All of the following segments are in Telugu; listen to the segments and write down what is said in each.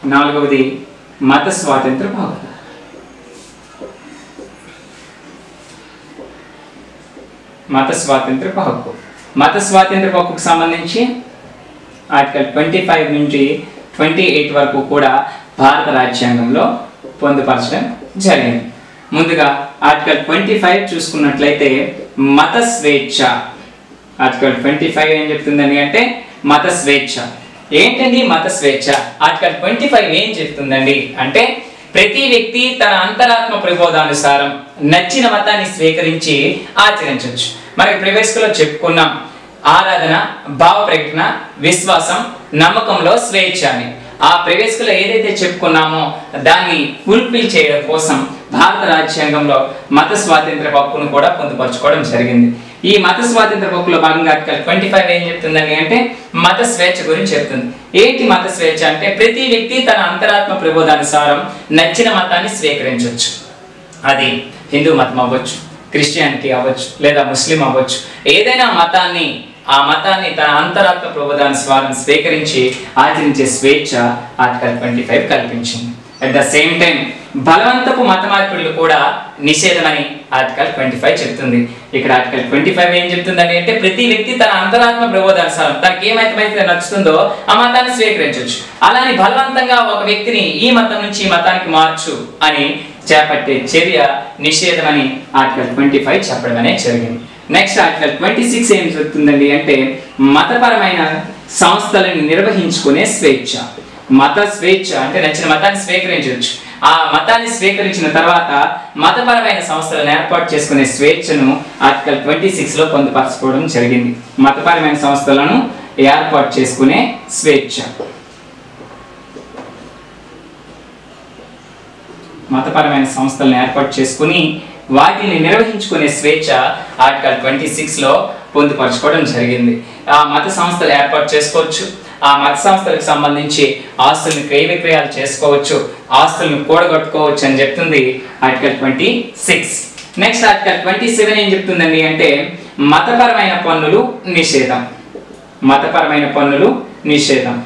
నాలుగవది మత స్వాతంత్ర హక్కు మత స్వాతంత్ర హక్కు మత స్వాతంత్ర హక్కుకు సంబంధించి ఆర్టికల్ ట్వంటీ ఫైవ్ నుంచి ట్వంటీ ఎయిట్ వరకు కూడా భారత రాజ్యాంగంలో పొందుపరచడం జరిగింది ముందుగా ఆర్టికల్ ట్వంటీ ఫైవ్ చూసుకున్నట్లయితే మత స్వేచ్ఛ ఆర్టికల్ ట్వంటీ ఫైవ్ ఏం చెప్తుందని అంటే మత స్వేచ్ఛ ఏంటండి మత స్వేచ్ఛ ఆర్టికల్ ట్వంటీ ఫైవ్ ఏం చెప్తుందండి అంటే ప్రతి వ్యక్తి తన అంతరాత్మ ప్రబోధానుసారం నచ్చిన మతాన్ని స్వీకరించి ఆచరించవచ్చు మరి ప్రివేస్ లో చెప్పుకున్నాం ఆరాధన భావ ప్రకటన విశ్వాసం నమ్మకంలో స్వేచ్ఛ అని ఆ ప్రవేశకులో ఏదైతే చెప్పుకున్నామో దాన్ని ఫుల్ఫిల్ చేయడం కోసం భారత రాజ్యాంగంలో మత స్వాతంత్ర హక్కును కూడా పొందుపరచుకోవడం జరిగింది ఈ మత స్వాతంత్ర హక్కులో భాగంగా ఆర్టికల్ ట్వంటీ ఫైవ్ ఏం చెప్తుందని అంటే మత స్వేచ్ఛ గురించి చెప్తుంది ఏంటి మత స్వేచ్ఛ అంటే ప్రతి వ్యక్తి తన అంతరాత్మ ప్రబోధానుసారం నచ్చిన మతాన్ని స్వీకరించవచ్చు అది హిందూ మతం అవ్వచ్చు క్రిస్టియానిటీ అవ్వచ్చు లేదా ముస్లిం అవ్వచ్చు ఏదైనా మతాన్ని ఆ మతాన్ని తన అంతరాత్మ ప్రబోధానుసారం స్వీకరించి ఆచరించే స్వేచ్ఛ ఆర్టికల్ ట్వంటీ ఫైవ్ కల్పించింది అట్ ద సేమ్ టైం బలవంతపు మత మార్పిడులు కూడా నిషేధమని ఆర్టికల్ ట్వంటీ ఫైవ్ చెప్తుంది ఇక్కడ ఆర్టికల్ ట్వంటీ ఫైవ్ ఏం చెప్తుందని అంటే ప్రతి వ్యక్తి తన అంతరాత్మ ప్రబోధానుసారం తనకి ఏమైతే నచ్చుతుందో ఆ మతాన్ని స్వీకరించవచ్చు అలానే బలవంతంగా ఒక వ్యక్తిని ఈ మతం నుంచి ఈ మతానికి మార్చు అని చేపట్టే చర్య నిషేధమని ఆర్టికల్ ట్వంటీ ఫైవ్ చెప్పడం అనేది జరిగింది నెక్స్ట్ ఆర్టికల్ ట్వంటీ సిక్స్ ఏం చెప్తుందండి అంటే మతపరమైన సంస్థలను నిర్వహించుకునే స్వేచ్ఛ మత స్వేచ్ఛ అంటే నచ్చిన మతాన్ని స్వీకరించవచ్చు ఆ మతాన్ని స్వీకరించిన తర్వాత మతపరమైన సంస్థలను ఏర్పాటు చేసుకునే స్వేచ్ఛను ఆర్టికల్ ట్వంటీ సిక్స్ లో పొందుపరచుకోవడం జరిగింది మతపరమైన సంస్థలను ఏర్పాటు చేసుకునే స్వేచ్ఛ మతపరమైన సంస్థలను ఏర్పాటు చేసుకుని వాటిని నిర్వహించుకునే స్వేచ్ఛ ఆర్టికల్ ట్వంటీ సిక్స్లో పొందుపరచుకోవడం జరిగింది ఆ మత సంస్థలు ఏర్పాటు చేసుకోవచ్చు ఆ మత సంస్థలకు సంబంధించి ఆస్తులను క్రయ విక్రయాలు చేసుకోవచ్చు ఆస్తులను కూడగట్టుకోవచ్చు అని చెప్తుంది article twenty six next article twenty seven ఏం చెప్తుందండి అంటే మతపరమైన పన్నులు నిషేధం మతపరమైన పన్నులు నిషేధం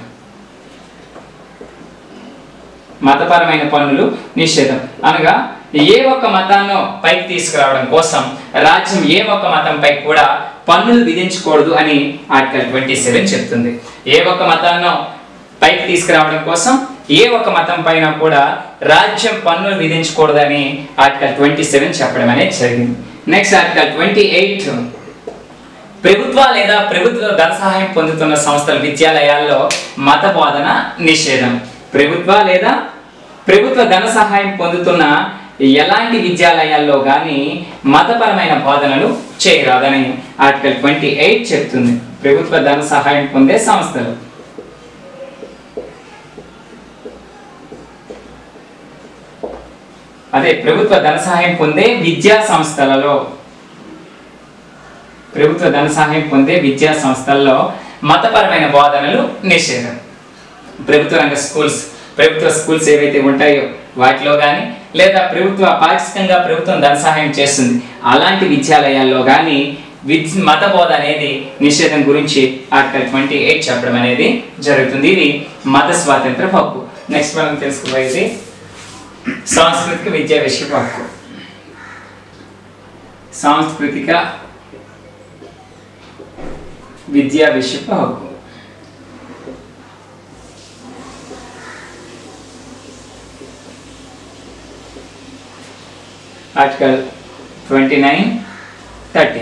మతపరమైన పన్నులు నిషేధం అనగా ఏ ఒక్క మతాన్నో పైకి తీసుకురావడం కోసం రాజ్యం ఏ ఒక్క మతంపై కూడా పన్నులు విధించకూడదు అని ఆర్టికల్ ట్వంటీ సెవెన్ చెప్తుంది ఏ ఒక్క మతాన్నో పైకి తీసుకురావడం కోసం ఏ ఒక్క మతం పైన కూడా రాజ్యం పన్నులు విధించకూడదని ఆర్టికల్ ట్వంటీ సెవెన్ చెప్పడం అనేది జరిగింది నెక్స్ట్ ఆర్టికల్ ట్వంటీ ఎయిట్ ప్రభుత్వ లేదా ప్రభుత్వ ధన సహాయం పొందుతున్న సంస్థల విద్యాలయాల్లో మత బోధన నిషేధం ప్రభుత్వ లేదా ప్రభుత్వ ధన సహాయం పొందుతున్న ఎలాంటి విద్యాలయాల్లో కానీ మతపరమైన బోధనలు చేయరాదని ఆర్టికల్ ట్వంటీ ఎయిట్ చెప్తుంది ప్రభుత్వ ధన సహాయం పొందే సంస్థలు అదే ప్రభుత్వ ధన సహాయం పొందే విద్యా సంస్థలలో ప్రభుత్వ ధన సహాయం పొందే విద్యా సంస్థల్లో మతపరమైన బోధనలు నిషేధం ప్రభుత్వ రంగ స్కూల్స్ ప్రభుత్వ స్కూల్స్ ఏవైతే ఉంటాయో వాటిలో కానీ లేదా ప్రభుత్వ పాక్షికంగా ప్రభుత్వం ధన సహాయం చేస్తుంది అలాంటి విద్యాలయాల్లో కానీ విద్ మత బోధ అనేది నిషేధం గురించి ఆర్టికల్ ట్వంటీ ఎయిట్ చెప్పడం అనేది జరుగుతుంది ఇది మత స్వాతంత్ర హక్కు నెక్స్ట్ మనం తెలుసుకోబోయేది సాంస్కృతిక విద్యా విషయపు హక్కు సాంస్కృతిక విద్యా విషయపు హక్కు ఆర్టికల్ ట్వంటీ నైన్ థర్టీ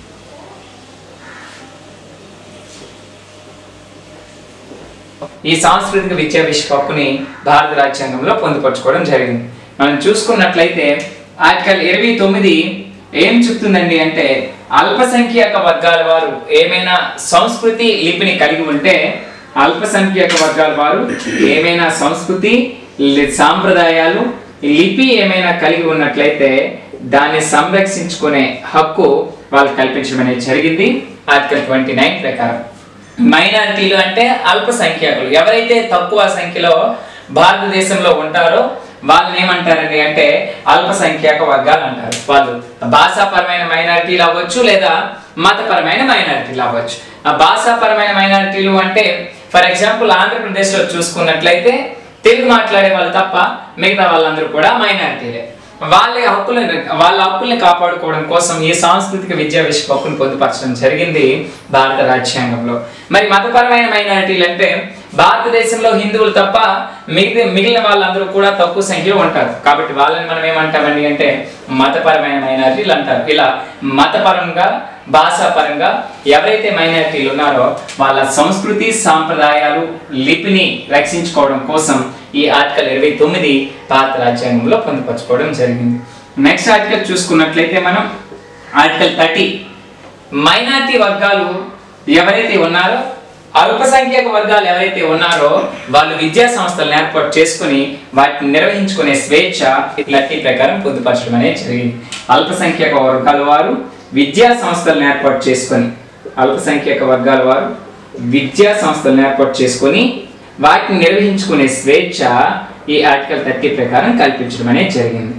ఈ సాంస్కృతిక విద్యా విషయ హక్కుని భారత రాజ్యాంగంలో పొందుపరచుకోవడం జరిగింది మనం చూసుకున్నట్లయితే ఆర్టికల్ ఇరవై తొమ్మిది ఏం చెప్తుందండి అంటే అల్పసంఖ్యాక వర్గాల వారు ఏమైనా సంస్కృతి లిపిని కలిగి ఉంటే అల్పసంఖ్యాక వర్గాల వారు ఏమైనా సంస్కృతి లి- సాంప్రదాయాలు లిపి ఏమైనా కలిగి ఉన్నట్లయితే దాన్ని సంరక్షించుకునే హక్కు వాళ్ళు కల్పించడం అనేది జరిగింది ఆర్టికల్ ట్వంటీ నైన్ ప్రకారం మైనారిటీలు అంటే అల్పసంఖ్యాకులు ఎవరైతే తక్కువ సంఖ్యలో భారతదేశంలో ఉంటారో వాళ్ళని ఏమంటారండి అంటే అల్పసంఖ్యాక వర్గాలు అంటారు వాళ్ళు భాషాపరమైన మైనారిటీలు అవ్వచ్చు లేదా మతపరమైన మైనారిటీలు అవ్వచ్చు ఆ భాషాపరమైన మైనారిటీలు అంటే ఫర్ ఎగ్జాంపుల్ ఆంధ్రప్రదేశ్లో చూసుకున్నట్లయితే తెలుగు మాట్లాడే వాళ్ళు తప్ప మిగతా వాళ్ళందరూ కూడా మైనారిటీలే వాళ్ళ హక్కులను వాళ్ళ హక్కుల్ని కాపాడుకోవడం కోసం ఈ సాంస్కృతిక విద్యా విషయ హక్కును పొందుపరచడం జరిగింది భారత రాజ్యాంగంలో మరి మతపరమైన మైనారిటీలు అంటే భారతదేశంలో హిందువులు తప్ప మిగిలిన మిగిలిన వాళ్ళందరూ కూడా తక్కువ సంఖ్యలో ఉంటారు కాబట్టి వాళ్ళని మనం ఏమంటామండి అంటే మతపరమైన మైనారిటీలు అంటారు ఇలా మతపరంగా భాషాపరంగా ఎవరైతే మైనారిటీలు ఉన్నారో వాళ్ళ సంస్కృతి సాంప్రదాయాలు లిపిని రక్షించుకోవడం కోసం ఈ ఆర్టికల్ ఇరవై తొమ్మిది భారత రాజ్యాంగంలో పొందుపరచుకోవడం జరిగింది నెక్స్ట్ ఆర్టికల్ చూసుకున్నట్లయితే మనం ఆర్టికల్ థర్టీ మైనారిటీ వర్గాలు ఎవరైతే ఉన్నారో అల్పసంఖ్యాక వర్గాలు ఎవరైతే ఉన్నారో వాళ్ళు విద్యా సంస్థలను ఏర్పాటు చేసుకుని వాటిని నిర్వహించుకునే స్వేచ్ఛ లట్టి ప్రకారం పొందుపరచడం అనేది జరిగింది అల్పసంఖ్యాక వర్గాల వారు విద్యా సంస్థలను ఏర్పాటు చేసుకొని అల్పసంఖ్యాక వర్గాల వారు విద్యా సంస్థలను ఏర్పాటు చేసుకొని వాటిని నిర్వహించుకునే స్వేచ్ఛ ఈ ఆర్టికల్ థర్టీ ప్రకారం కల్పించడం అనేది జరిగింది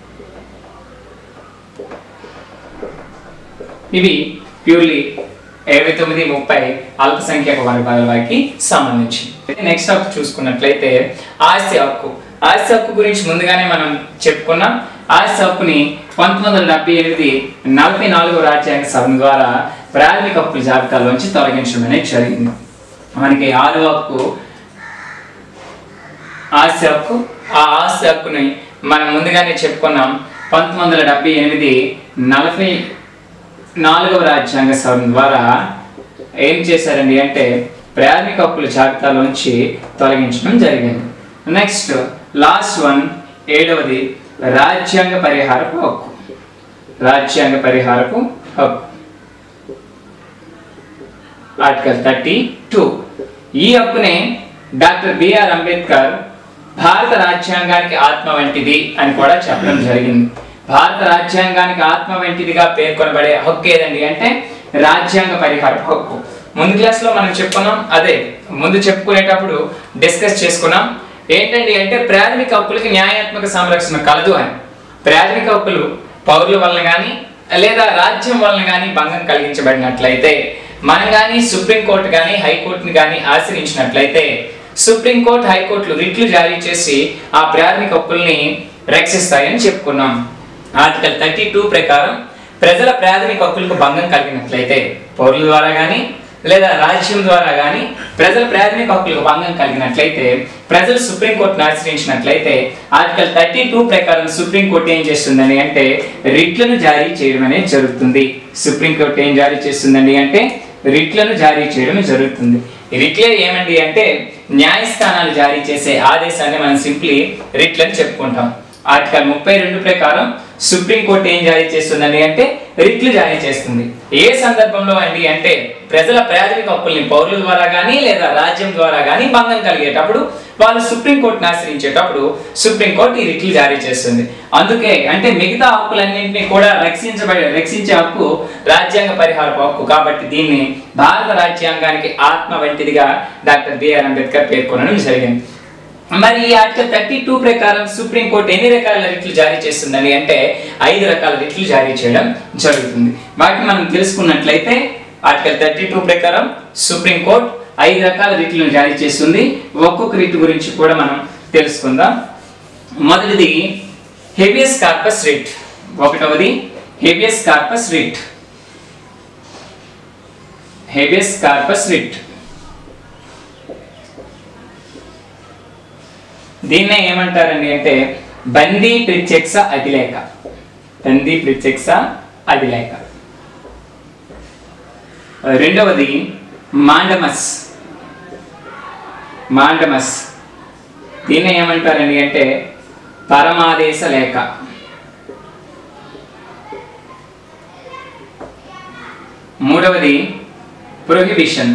ఇవి ప్యూర్లీ ఇరవై తొమ్మిది ముప్పై అల్పసంఖ్యాక వర్గాల వారికి సంబంధించి నెక్స్ట్ హక్కు చూసుకున్నట్లయితే ఆస్తి హక్కు ఆస్తి హక్కు గురించి ముందుగానే మనం చెప్పుకున్నాం ఆస్తి హక్కుని పంతొమ్మిది వందల డెబ్బై ఎనిమిది నలభై నాలుగో రాజ్యాంగ సభ ద్వారా ప్రాథమిక హక్కుల జాబితాలోంచి తొలగించడం అనేది జరిగింది మనకి ఆరో హక్కు ఆస్తి హక్కు ఆ ఆస్తి హక్కుని మనం ముందుగానే చెప్పుకున్నాం పంతొమ్మిది వందల డెబ్బై ఎనిమిది నలభై నాలుగవ రాజ్యాంగ సభ ద్వారా ఏం చేశారండి అంటే ప్రాథమిక హక్కుల జాబితాలోంచి తొలగించడం జరిగింది నెక్స్ట్ లాస్ట్ వన్ ఏడవది రాజ్యాంగ పరిహారపు హక్కు రాజ్యాంగ పరిహారపు హక్కు ఆర్టికల్ థర్టీ టూ ఈ హక్కునే డాక్టర్ బిఆర్ అంబేద్కర్ భారత రాజ్యాంగానికి ఆత్మ వంటిది అని కూడా చెప్పడం జరిగింది భారత రాజ్యాంగానికి ఆత్మ వంటిదిగా పేర్కొనబడే హక్కు ఏదండి అంటే రాజ్యాంగ పరిహార హక్కు ముందు క్లాస్లో మనం చెప్పుకున్నాం అదే ముందు చెప్పుకునేటప్పుడు డిస్కస్ చేసుకున్నాం ఏంటండి అంటే ప్రాథమిక హక్కులకి న్యాయాత్మక సంరక్షణ కలదు అని ప్రాథమిక హక్కులు పౌరుల వలన కానీ లేదా రాజ్యం వలన కానీ భంగం కలిగించబడినట్లయితే మనం కానీ సుప్రీంకోర్టు కానీ హైకోర్టుని కానీ ఆశ్రయించినట్లయితే సుప్రీంకోర్టు హైకోర్టులు రిట్లు జారీ చేసి ఆ ప్రాథమిక హక్కుల్ని రక్షిస్తాయని చెప్పుకున్నాం ఆర్టికల్ థర్టీ టూ ప్రకారం ప్రజల ప్రాథమిక హక్కులకు భంగం కలిగినట్లయితే పౌరుల ద్వారా కానీ లేదా రాజ్యం ద్వారా కానీ ప్రజల ప్రాథమిక హక్కులకు భంగం కలిగినట్లయితే ప్రజలు సుప్రీంకోర్టును ఆశ్రయించినట్లయితే ఆర్టికల్ థర్టీ టూ ప్రకారం సుప్రీంకోర్టు ఏం చేస్తుందని అంటే రిట్లను జారీ చేయడం అనేది జరుగుతుంది సుప్రీంకోర్టు ఏం జారీ చేస్తుందండి అంటే రిట్లను జారీ చేయడం జరుగుతుంది ఈ రిట్లే ఏమండి అంటే న్యాయస్థానాలు జారీ చేసే ఆదేశాన్ని మనం సింప్లీ రిట్లని చెప్పుకుంటాం ఆర్టికల్ ముప్పై రెండు ప్రకారం సుప్రీంకోర్టు ఏం జారీ చేస్తుందండి అంటే రిట్లు జారీ చేస్తుంది ఏ సందర్భంలో అండి అంటే ప్రజల ప్రాథమిక హక్కుల్ని పౌరుల ద్వారా కానీ లేదా రాజ్యం ద్వారా కానీ భంగం కలిగేటప్పుడు వాళ్ళు సుప్రీంకోర్టును ఆశ్రయించేటప్పుడు సుప్రీంకోర్టు ఈ రిట్లు జారీ చేస్తుంది అందుకే అంటే మిగతా హక్కులన్నింటినీ కూడా రక్షించబడే రక్షించే హక్కు రాజ్యాంగ పరిహారపు హక్కు కాబట్టి దీన్ని భారత రాజ్యాంగానికి ఆత్మ వంటిదిగా డాక్టర్ బిఆర్ అంబేద్కర్ పేర్కొనడం జరిగింది మరి ఈ ఆర్టికల్ థర్టీ టూ ప్రకారం సుప్రీంకోర్టు ఎన్ని రకాల రిట్లు జారీ చేస్తుందని అంటే ఐదు రకాల రిట్లు జారీ చేయడం జరుగుతుంది వాటిని మనం తెలుసుకున్నట్లయితే ఆర్టికల్ థర్టీ టూ ప్రకారం సుప్రీంకోర్టు ఐదు రకాల రిట్లను జారీ చేస్తుంది ఒక్కొక్క రిట్ గురించి కూడా మనం తెలుసుకుందాం మొదటిది హెవియస్ కార్పస్ రిట్ ఒకటవది habeas corpus writ habeas corpus writ దీన్నే ఏమంటారండి అంటే బందీ ప్రత్యక్ష అధిలేఖ బందీ ప్రత్యక్ష అధిలేఖ రెండవది మాండమస్ మాండమస్ దీన్నే ఏమంటారండి అంటే పరమాదేశ లేఖ మూడవది ప్రొహిబిషన్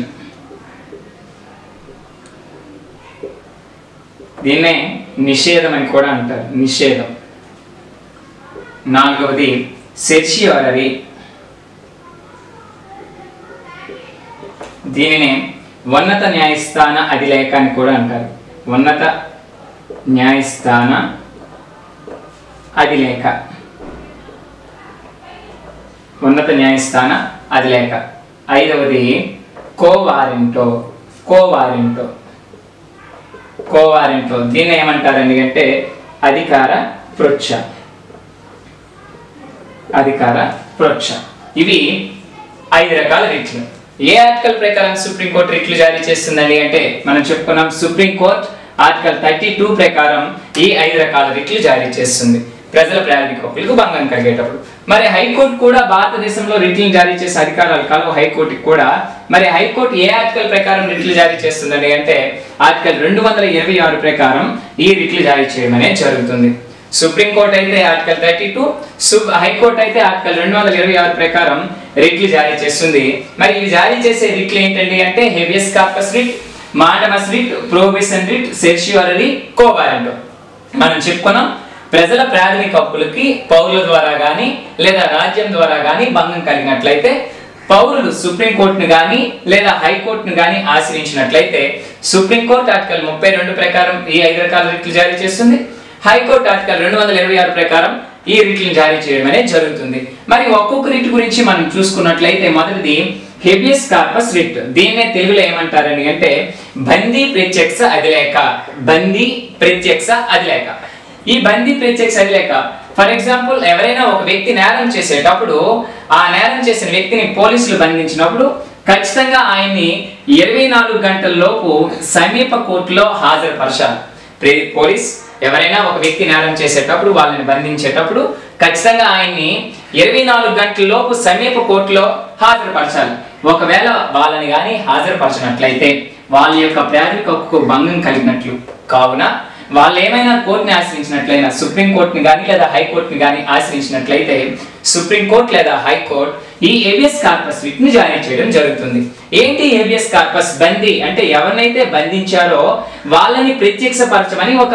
దీన్నే నిషేధం అని కూడా అంటారు నిషేధం నాలుగవది సెర్షియోరరీ దీనినే ఉన్నత న్యాయస్థాన అధిలేఖ అని కూడా అంటారు ఉన్నత న్యాయస్థాన అధిలేఖ ఉన్నత న్యాయస్థాన అధిలేఖ ఐదవది కోవారింటో కోవారింటో కోవారెంట్లో దీన్ని ఏమంటారండి అంటే అధికార పృచ్ఛ అధికార పృచ్ఛ ఇవి ఐదు రకాల రిట్లు ఏ ఆర్టికల్ ప్రకారం సుప్రీంకోర్టు రిట్లు జారీ చేస్తుందండి అంటే మనం చెప్పుకున్నాం సుప్రీంకోర్టు ఆర్టికల్ థర్టీ టూ ప్రకారం ఈ ఐదు రకాల రిట్లు జారీ చేస్తుంది ప్రజల ప్రాథమిక హక్కులకు భంగం కలిగేటప్పుడు మరి హైకోర్టు కూడా భారతదేశంలో రిట్లు జారీ చేసే అధికారాలు కలవు హైకోర్టుకి కూడా మరి హైకోర్టు ఏ ఆర్టికల్ ప్రకారం రిట్లు జారీ చేస్తుందండి అంటే ఆర్టికల్ రెండు వందల ఇరవై ఆరు ప్రకారం ఈ రిట్లు జారీ చేయడం అనేది జరుగుతుంది సుప్రీంకోర్టు అయితే article thirty two sub high court అయితే ఆర్టికల్ రెండు వందల ఇరవై ఆరు ప్రకారం రిట్లు జారీ చేస్తుంది మరి ఇవి జారీ చేసే రిట్లు ఏంటండి అంటే habeas corpus writ mandamus writ prohibition writ certiorari quo warranto మనం చెప్పుకున్నాం ప్రజల ప్రాథమిక హక్కులకి పౌరుల ద్వారా కానీ లేదా రాజ్యం ద్వారా కానీ భంగం కలిగినట్లయితే పౌరులు సుప్రీంకోర్టును కానీ లేదా హైకోర్టును కానీ ఆశ్రయించినట్లయితే సుప్రీంకోర్టు ఆర్టికల్ ముప్పై రెండు ప్రకారం ఈ ఐదు రకాల రిట్లు జారీ చేస్తుంది హైకోర్టు ఆర్టికల్ రెండు వందల ఇరవై ఆరు ప్రకారం ఈ రిట్లను జారీ చేయడం అనేది జరుగుతుంది మరి ఒక్కొక్క రిట్ గురించి మనం చూసుకున్నట్లయితే మొదటిది హెబియస్ కార్పస్ రిట్ దీన్నే తెలుగులో ఏమంటారని అంటే బందీ ప్రత్యక్ష అధిలేఖ బందీ ప్రత్యక్ష అధిలేఖ ఈ బందీ ప్రత్యక్ష అధిలేఖ ఫర్ ఎగ్జాంపుల్ ఎవరైనా ఒక వ్యక్తి నేరం చేసేటప్పుడు ఆ నేరం చేసిన వ్యక్తిని పోలీసులు బంధించినప్పుడు ఖచ్చితంగా ఆయన్ని ఇరవై నాలుగు గంటల లోపు సమీప కోర్టులో హాజరుపరచాలి ప్రే- పోలీస్ ఎవరైనా ఒక వ్యక్తి నేరం చేసేటప్పుడు వాళ్ళని బంధించేటప్పుడు ఖచ్చితంగా ఆయన్ని ఇరవై నాలుగు గంటల లోపు సమీప కోర్టులో హాజరుపరచాలి ఒకవేళ వాళ్ళని కానీ హాజరుపరచినట్లయితే వాళ్ళ యొక్క ప్రాథమిక హక్కు భంగం కలిగినట్లు కావున వాళ్ళు ఏమైనా కోర్టుని ఆశ్రయించినట్లయినా సుప్రీం కోర్టుని కానీ లేదా హైకోర్టుని కానీ ఆశ్రయించినట్లయితే సుప్రీం కోర్టు లేదా హైకోర్టు ఈ ఏబిఎస్ కార్పస్ రిట్ ని జారీ చేయడం జరుగుతుంది ఏంటి ఏబిఎస్ కార్పస్ బందీ అంటే ఎవరినైతే బంధించారో వాళ్ళని ప్రత్యక్షపరచమని ఒక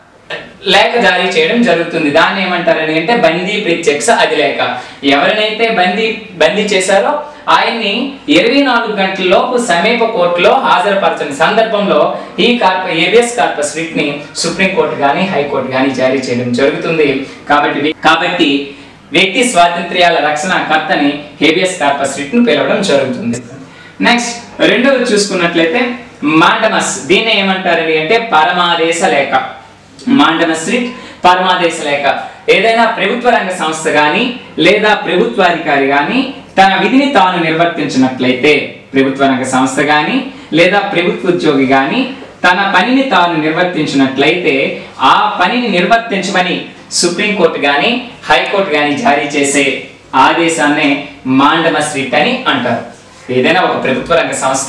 లేఖ జారీ చేయడం జరుగుతుంది దాన్ని ఏమంటారని అంటే బందీ ప్రత్యక్ష అధిలేఖ ఎవరినైతే బందీ బందీ చేశారో ఆయన్ని ఇరవై నాలుగు గంటల లోపు సమీప కోర్టులో హాజరుపరచని సందర్భంలో ఈ కార్ప ఏబిఎస్ కార్పస్ రిట్ ని సుప్రీంకోర్టు కానీ హైకోర్టు కానీ జారీ చేయడం జరుగుతుంది కాబట్టి కాబట్టి వ్యక్తి స్వాతంత్ర్యాల రక్షణ కర్తని హేబియస్ కార్పస్ రిట్ ను పిలవడం జరుగుతుంది నెక్స్ట్ రెండవది చూసుకున్నట్లయితే మాండమస్ దీన్ని ఏమంటారని అంటే పరమాదేశ లేఖ మాండమస్ రిట్ పరమాదేశ లేఖ ఏదైనా ప్రభుత్వ రంగ సంస్థ కానీ లేదా ప్రభుత్వాధికారి కానీ తన విధిని తాను నిర్వర్తించినట్లయితే ప్రభుత్వ రంగ సంస్థ కానీ లేదా ప్రభుత్వ ఉద్యోగి కానీ తన పనిని తాను నిర్వర్తించినట్లయితే ఆ పనిని నిర్వర్తించమని సుప్రీంకోర్టు కానీ హైకోర్టు కానీ జారీ చేసే ఆదేశాన్నే మాండమస్ రిట్ అని అంటారు ఏదైనా ఒక ప్రభుత్వ రంగ సంస్థ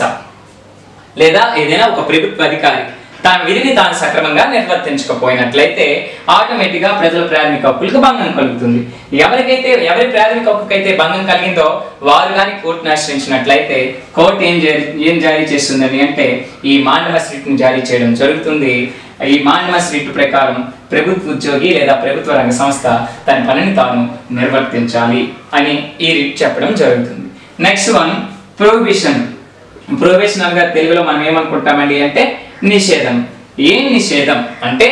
లేదా ఏదైనా ఒక ప్రభుత్వ అధికారి తన విధిని తాను సక్రమంగా నిర్వర్తించకపోయినట్లయితే ఆటోమేటిక్ గా ప్రజల ప్రాథమిక హక్కులకు భంగం కలుగుతుంది ఎవరికైతే ఎవరి ప్రాథమిక హక్కుకైతే భంగం కలిగిందో వారు కానీ కోర్టును ఆశ్రయించినట్లయితే కోర్టు ఏం జారీ ఏం జారీ చేస్తుందని అంటే ఈ మాండమస్ రిట్ ని జారీ చేయడం జరుగుతుంది ఈ మాండమస్ రిట్ ప్రకారం ప్రభుత్వ ఉద్యోగి లేదా ప్రభుత్వ రంగ సంస్థ తన పనిని తాను నిర్వర్తించాలి అని ఈ రిట్ చెప్పడం జరుగుతుంది నెక్స్ట్ వన్ ప్రొహిబిషన్ ప్రొహిబిషనల్ గా తెలుగులో మనం ఏమనుకుంటామండి అంటే నిషేధం ఏం నిషేధం అంటే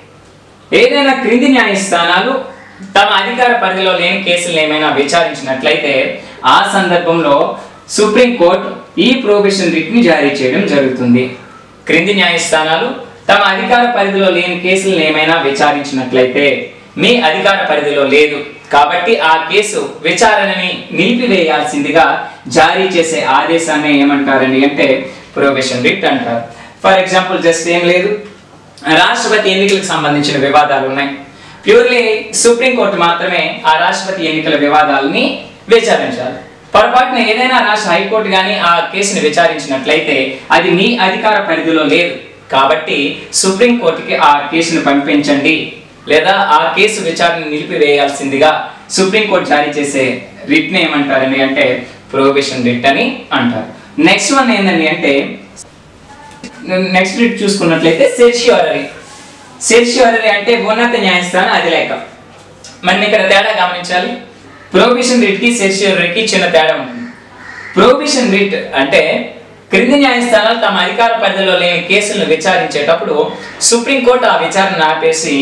ఏదైనా క్రింది న్యాయస్థానాలు తమ అధికార పరిధిలో లేని కేసులను ఏమైనా విచారించినట్లయితే ఆ సందర్భంలో సుప్రీంకోర్టు ఈ ప్రొహిబిషన్ రిట్ ని జారీ చేయడం జరుగుతుంది క్రింది న్యాయస్థానాలు తమ అధికార పరిధిలో లేని కేసులను ఏమైనా విచారించినట్లయితే మీ అధికార పరిధిలో లేదు కాబట్టి ఆ కేసు విచారణని నిలిపివేయాల్సిందిగా జారీ చేసే ఆదేశాన్ని ఏమంటారండి అంటే ప్రొహిబిషన్ రిట్ అంటారు ఫర్ ఎగ్జాంపుల్ జస్ట్ ఏం లేదు రాష్ట్రపతి ఎన్నికలకు సంబంధించిన వివాదాలు ఉన్నాయి ప్యూర్లీ సుప్రీంకోర్టు మాత్రమే ఆ రాష్ట్రపతి ఎన్నికల వివాదాలని విచారించాలి పొరపాటున ఏదైనా రాష్ట్ర హైకోర్టు కానీ ఆ కేసుని విచారించినట్లయితే అది మీ అధికార పరిధిలో లేదు కాబట్టి సుప్రీంకోర్టుకి ఆ కేసును పంపించండి లేదా ఆ కేసు విచారణ నిలిపివేయాల్సిందిగా సుప్రీంకోర్టు జారీ చేసే రిట్ని ఏమంటారండి అంటే ప్రొహిబిషన్ రిట్ అని అంటారు నెక్స్ట్ వన్ ఏంటండి అంటే నెక్స్ట్ రిట్ చూసుకున్నట్లయితే సెర్షియోరరీ సెర్షియోరరీ అంటే ఉన్నత న్యాయస్థానం అధిలేఖ మనం ఇక్కడ తేడా గమనించాలి ప్రొహిబిషన్ రిట్ కి సెర్షియోరరీకి చిన్న తేడా ఉంటుంది ప్రొహిబిషన్ రిట్ అంటే క్రింది న్యాయస్థానాలు తమ అధికార పరిధిలో లేని కేసులను విచారించేటప్పుడు సుప్రీంకోర్టు ఆ విచారణ ఆపేసి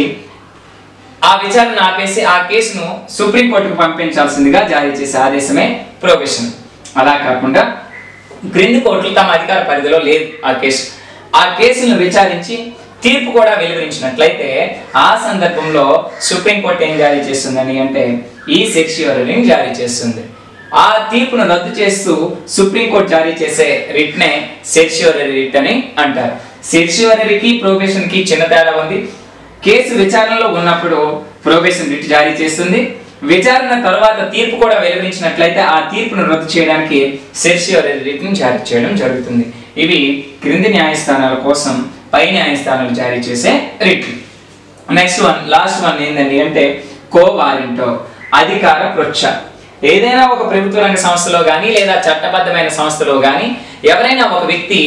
ఆ విచారణ ఆపేసి ఆ కేసును సుప్రీంకోర్టుకు పంపించాల్సిందిగా జారీ చేసే ఆదేశమే ప్రొహిబిషన్ అలా కాకుండా క్రింది కోర్టులు తమ అధికార పరిధిలో లేదు ఆ కేసు ఆ కేసులను విచారించి తీర్పు కూడా వెలువరించినట్లయితే ఆ సందర్భంలో సుప్రీంకోర్టు ఏం జారీ చేస్తుందని అంటే ఈ సెక్ష్యూరీని జారీ చేస్తుంది ఆ తీర్పును రద్దు చేస్తూ సుప్రీంకోర్టు జారీ చేసే రిట్నే సెర్ష్యూరీ రిట్ అని అంటారు సెర్ష్యూరీకి ప్రొబేషన్ కి చిన్న తేడా ఉంది కేసు విచారణలో ఉన్నప్పుడు ప్రొబేషన్ రిట్ జారీ చేస్తుంది విచారణ తర్వాత తీర్పు కూడా వెలువరించినట్లయితే ఆ తీర్పును రద్దు చేయడానికి సెర్ష్యూరీ రిట్ని జారీ చేయడం జరుగుతుంది ఇవి క్రింది న్యాయస్థానాల కోసం పై న్యాయస్థానాలు జారీ చేసే రిట్లు నెక్స్ట్ వన్ లాస్ట్ వన్ ఏంటండి అంటే కో వారింటో అధికార పృచ్ఛ ఏదైనా ఒక ప్రభుత్వ రంగ సంస్థలో కానీ లేదా చట్టబద్ధమైన సంస్థలో కానీ ఎవరైనా ఒక వ్యక్తి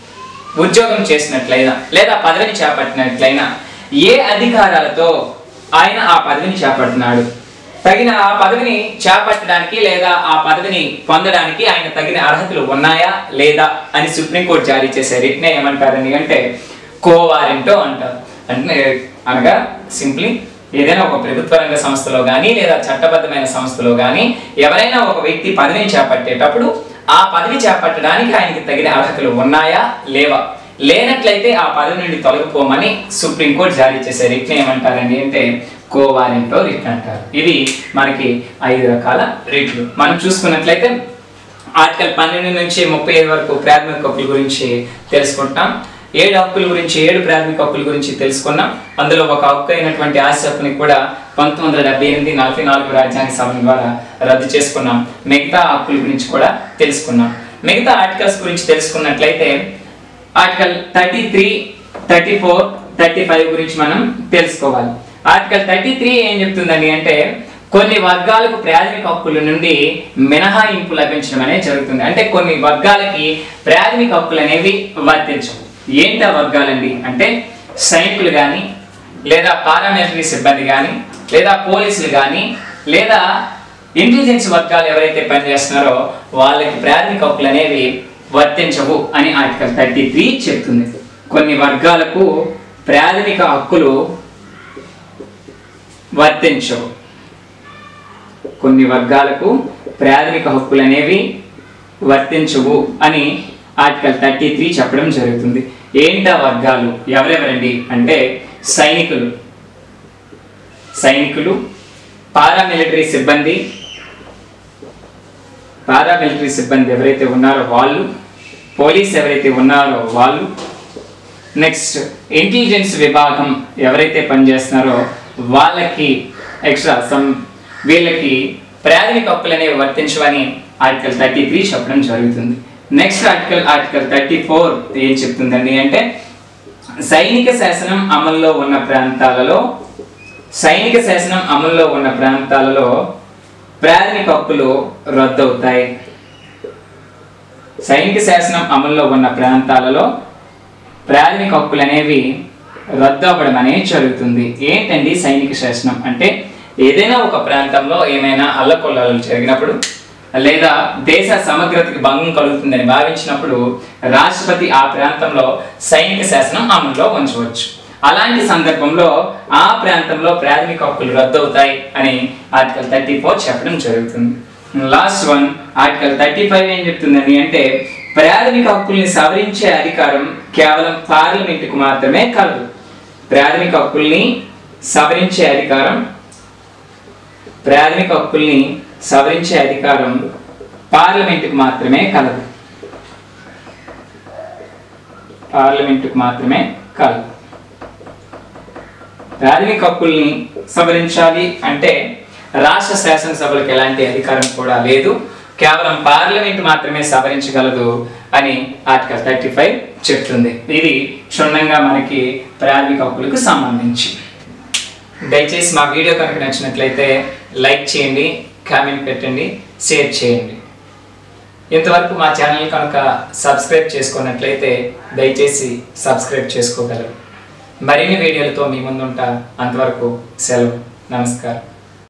ఉద్యోగం చేసినట్లయినా లేదా పదవిని చేపట్టినట్లయినా ఏ అధికారాలతో ఆయన ఆ పదవిని చేపడుతున్నాడు తగిన ఆ పదవిని చేపట్టడానికి లేదా ఆ పదవిని పొందడానికి ఆయన తగిన అర్హతలు ఉన్నాయా లేదా అని సుప్రీంకోర్టు జారీ చేసే రిట్నే ఏమంటారని అంటే కోవారెంటో అంటారు అంటే అనగా సింప్లీ ఏదైనా ఒక ప్రభుత్వ రంగ సంస్థలో కానీ లేదా చట్టబద్ధమైన సంస్థలో కానీ ఎవరైనా ఒక వ్యక్తి పదవిని చేపట్టేటప్పుడు ఆ పదవి చేపట్టడానికి ఆయనకి తగిన అర్హతలు ఉన్నాయా లేవా లేనట్లయితే ఆ పదవి నుండి తొలగిపోమని సుప్రీంకోర్టు జారీ చేసే రిట్ని ఏమంటారండి అంటే కోవారెంటో రిట్ అంటారు ఇది మనకి ఐదు రకాల రిట్లు మనం చూసుకున్నట్లయితే ఆర్టికల్ పన్నెండు నుంచి ముప్పై ఐదు వరకు ప్రాథమిక హక్కుల గురించి తెలుసుకుంటాం ఏడు హక్కుల గురించి ఏడు ప్రాథమిక హక్కుల గురించి తెలుసుకున్నాం అందులో ఒక హక్కు అయినటువంటి ఆస్తి హక్కుని కూడా పంతొమ్మిది వందల డెబ్బై ఎనిమిది నలభై నాలుగు రాజ్యాంగ సభ ద్వారా రద్దు చేసుకున్నాం మిగతా హక్కుల గురించి కూడా తెలుసుకున్నాం మిగతా ఆర్టికల్స్ గురించి తెలుసుకున్నట్లయితే article thirty three thirty four thirty five గురించి మనం తెలుసుకోవాలి ఆర్టికల్ థర్టీ త్రీ ఏం చెప్తుందని అంటే కొన్ని వర్గాలకు ప్రాథమిక హక్కుల నుండి మినహాయింపు లభించడం అనేది జరుగుతుంది అంటే కొన్ని వర్గాలకి ప్రాథమిక హక్కులు అనేవి వర్తించవు ఏంటి ఆ వర్గాలండి అంటే సైనికులు కానీ లేదా పారామిలిటరీ సిబ్బంది కానీ లేదా పోలీసులు కానీ లేదా ఇంటెలిజెన్స్ వర్గాలు ఎవరైతే పనిచేస్తున్నారో వాళ్ళకి ప్రాథమిక హక్కులు అనేవి వర్తించవు అని ఆర్టికల్ థర్టీ త్రీ చెప్తుంది కొన్ని వర్గాలకు ప్రాథమిక హక్కులు వర్తించవు కొన్ని వర్గాలకు ప్రాథమిక హక్కులు అనేవి వర్తించవు అని ఆర్టికల్ థర్టీ త్రీ చెప్పడం జరుగుతుంది ఏంటా వర్గాలు ఎవరెవరండి అంటే సైనికులు సైనికులు పారామిలిటరీ సిబ్బంది పారామిలిటరీ సిబ్బంది ఎవరైతే ఉన్నారో వాళ్ళు పోలీస్ ఎవరైతే ఉన్నారో వాళ్ళు నెక్స్ట్ ఇంటెలిజెన్స్ విభాగం ఎవరైతే పనిచేస్తున్నారో వాళ్ళకి ఎక్స్ట్రా సమ్ వీళ్ళకి ప్రాథమిక హక్కులు అనేవి వర్తించవని ఆర్టికల్ థర్టీ త్రీ చెప్పడం జరుగుతుంది next article article thirty four ఏం చెప్తుందండి అంటే సైనిక శాసనం అమల్లో ఉన్న ప్రాంతాలలో సైనిక శాసనం అమల్లో ఉన్న ప్రాంతాలలో ప్రాథమిక హక్కులు రద్దవుతాయి సైనిక శాసనం అమల్లో ఉన్న ప్రాంతాలలో ప్రాథమిక హక్కులు అనేవి రద్దు అవ్వడం అనేది జరుగుతుంది ఏంటండి సైనిక శాసనం అంటే ఏదైనా ఒక ప్రాంతంలో ఏమైనా అల్లకొల్లాలు జరిగినప్పుడు లేదా దేశ సమగ్రతకి భంగం కలుగుతుందని భావించినప్పుడు రాష్ట్రపతి ఆ ప్రాంతంలో సైనిక శాసనం అమల్లో ఉంచవచ్చు అలాంటి సందర్భంలో ఆ ప్రాంతంలో ప్రాథమిక హక్కులు రద్దవుతాయి అని ఆర్టికల్ థర్టీ ఫోర్ చెప్పడం జరుగుతుంది last one article thirty five ఏం చెప్తుందండి అంటే ప్రాథమిక హక్కుల్ని సవరించే అధికారం కేవలం పార్లమెంటుకు మాత్రమే కలదు ప్రాథమిక హక్కుల్ని సవరించే అధికారం ప్రాథమిక హక్కుల్ని సవరించే అధికారం పార్లమెంటుకు మాత్రమే కలదు పార్లమెంటుకు మాత్రమే కలదు ప్రాథమిక హక్కుల్ని సవరించాలి అంటే రాష్ట్ర శాసనసభలకు ఎలాంటి అధికారం కూడా లేదు కేవలం పార్లమెంట్ మాత్రమే సవరించగలదు అని ఆర్టికల్ థర్టీ ఫైవ్ చెప్తుంది ఇది క్షుణ్ణంగా మనకి ప్రాథమిక హక్కులకు సంబంధించి దయచేసి మా వీడియో కనుక నచ్చినట్లయితే లైక్ చేయండి కామెంట్ పెట్టండి షేర్ చేయండి ఇంతవరకు మా ఛానల్ కనుక సబ్స్క్రైబ్ చేసుకున్నట్లయితే దయచేసి సబ్స్క్రైబ్ చేసుకోగలరు మరిన్ని వీడియోలతో మీ ముందుంటా అంతవరకు సెలవు నమస్కారం